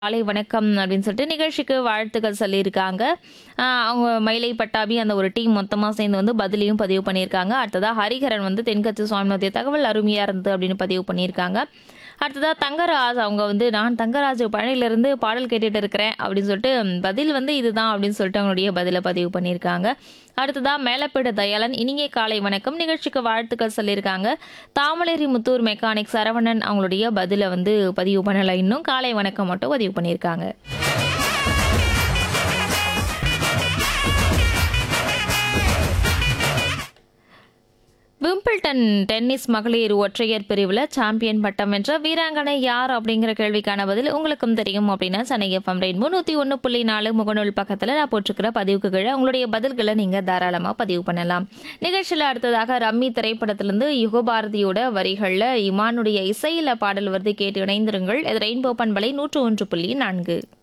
காலை வணக்கம் அப்படின்னு சொல்லிட்டு நிகழ்ச்சிக்கு வாழ்த்துக்கள் சொல்லியிருக்காங்க ஆஹ் அவங்க மயிலை பட்டாபி அந்த ஒரு டீம் மொத்தமாக சேர்ந்து வந்து பதிலையும் பதிவு பண்ணியிருக்காங்க அடுத்ததாக ஹரிஹரன் வந்து தென்கட்சி சுவாமிநாத்திய தகவல் அருமையாக இருந்தது அப்படின்னு பதிவு பண்ணியிருக்காங்க அடுத்ததாக தங்கராஜ் அவங்க வந்து நான் தங்கராஜ் பழனியிலிருந்து பாடல் கேட்டுட்டு இருக்கிறேன் அப்படின்னு சொல்லிட்டு ம், பதில் வந்து இதுதான் அப்படின்னு சொல்லிட்டு அவங்களுடைய பதிலை பதிவு பண்ணியிருக்காங்க அடுத்ததாக மேலப்பேடு தயாளன் இனிய காலை வணக்கம் நிகழ்ச்சிக்கு வாழ்த்துக்கள் சொல்லியிருக்காங்க தாமலேரி முத்தூர் மெக்கானிக் சரவணன் அவங்களுடைய பதிலை வந்து பதிவு பண்ணலை இன்னும் காலை வணக்கம் மட்டும் பதிவு பண்ணியிருக்காங்க விம்பிள்டன் டென்னிஸ் மகளிர் ஒற்றையர் பிரிவில் சாம்பியன் பட்டம் வென்ற வீராங்கனை யார் அப்படிங்கிற கேள்விக்கான பதில் உங்களுக்கும் தெரியும் அப்படின்னா சென்னை எஃப்எம் ரெயின்போ நூற்றி ஒன்று புள்ளி நாலு முகநூல் பக்கத்தில் நான் போட்டிருக்கிற பதிவுக்கு கீழே உங்களுடைய பதில்களை நீங்கள் தாராளமாக பதிவு பண்ணலாம் நிகழ்ச்சியில் அடுத்ததாக ரம்மி திரைப்படத்திலிருந்து யுகபாரதியோட வரிகளில் இமானுடைய இசையில பாடல் வருது கேட்டு இணைந்திருங்கள் இது ரெயின்போ பண்பலை நூற்று ஒன்று புள்ளி நான்கு